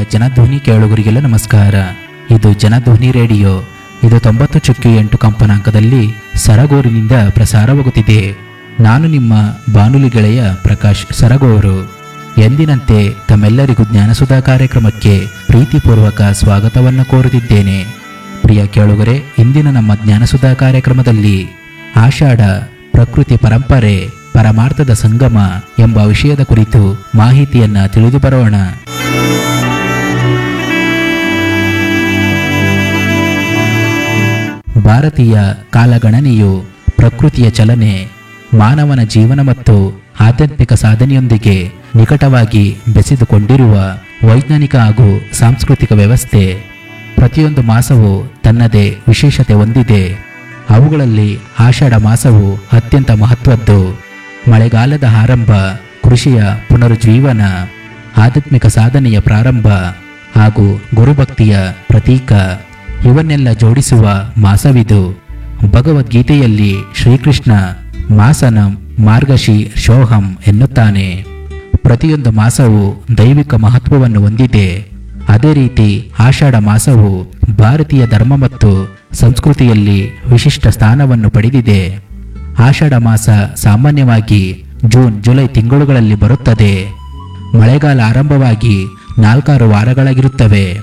ಜನಧ್ವನಿ ಕೇಳುಗರಿಗೆಲ್ಲ ನಮಸ್ಕಾರ ಇದು ಜನಧ್ವನಿ ರೇಡಿಯೋ ಇದು ತೊಂಬತ್ತು ಚುಕ್ಕಿ ಎಂಟು ಕಂಪನಾಂಕದಲ್ಲಿ ಸರಗೂರಿನಿಂದ ಪ್ರಸಾರವಾಗುತ್ತಿದೆ ನಾನು ನಿಮ್ಮ ಬಾನುಲಿ ಗೆಳೆಯ ಪ್ರಕಾಶ್ ಸರಗೂರು ಎಂದಿನಂತೆ ತಮ್ಮೆಲ್ಲರಿಗೂ ಜ್ಞಾನಸುಧಾ ಕಾರ್ಯಕ್ರಮಕ್ಕೆ ಪ್ರೀತಿಪೂರ್ವಕ ಸ್ವಾಗತವನ್ನು ಕೋರುತ್ತಿದ್ದೇನೆ ಪ್ರಿಯ ಕೇಳುಗರೆ ಇಂದಿನ ನಮ್ಮ ಜ್ಞಾನಸುಧಾ ಕಾರ್ಯಕ್ರಮದಲ್ಲಿ ಆಷಾಢ ಪ್ರಕೃತಿ ಪರಂಪರೆ ಪರಮಾರ್ಥದ ಸಂಗಮ ಎಂಬ ವಿಷಯದ ಕುರಿತು ಮಾಹಿತಿಯನ್ನ ತಿಳಿದು ಬರೋಣ ಭಾರತೀಯ ಕಾಲಗಣನೆಯು ಪ್ರಕೃತಿಯ ಚಲನೆ ಮಾನವನ ಜೀವನ ಮತ್ತು ಆಧ್ಯಾತ್ಮಿಕ ಸಾಧನೆಯೊಂದಿಗೆ ನಿಕಟವಾಗಿ ಬೆಸೆದುಕೊಂಡಿರುವ ವೈಜ್ಞಾನಿಕ ಹಾಗೂ ಸಾಂಸ್ಕೃತಿಕ ವ್ಯವಸ್ಥೆ ಪ್ರತಿಯೊಂದು ಮಾಸವು ತನ್ನದೇ ವಿಶೇಷತೆ ಹೊಂದಿದೆ ಅವುಗಳಲ್ಲಿ ಆಷಾಢ ಮಾಸವು ಅತ್ಯಂತ ಮಹತ್ವದ್ದು ಮಳೆಗಾಲದ ಆರಂಭ ಕೃಷಿಯ ಪುನರುಜ್ಜೀವನ ಆಧ್ಯಾತ್ಮಿಕ ಸಾಧನೆಯ ಪ್ರಾರಂಭ ಹಾಗೂ ಗುರುಭಕ್ತಿಯ ಪ್ರತೀಕ ಇವನ್ನೆಲ್ಲ ಜೋಡಿಸುವ ಮಾಸವಿದು ಭಗವದ್ಗೀತೆಯಲ್ಲಿ ಶ್ರೀಕೃಷ್ಣ ಮಾಸನ ಮಾರ್ಗಶಿ ಶೋಹಂ ಎನ್ನುತ್ತಾನೆ ಪ್ರತಿಯೊಂದು ಮಾಸವು ದೈವಿಕ ಮಹತ್ವವನ್ನು ಹೊಂದಿದೆ ಅದೇ ರೀತಿ ಆಷಾಢ ಮಾಸವು ಭಾರತೀಯ ಧರ್ಮ ಮತ್ತು ಸಂಸ್ಕೃತಿಯಲ್ಲಿ ವಿಶಿಷ್ಟ ಸ್ಥಾನವನ್ನು ಪಡೆದಿದೆ ಆಷಾಢ ಮಾಸ ಸಾಮಾನ್ಯವಾಗಿ ಜೂನ್ ಜುಲೈ ತಿಂಗಳುಗಳಲ್ಲಿ ಬರುತ್ತದೆ ಮಳೆಗಾಲ ಆರಂಭವಾಗಿ ನಾಲ್ಕಾರು ವಾರಗಳಾಗಿರುತ್ತವೆ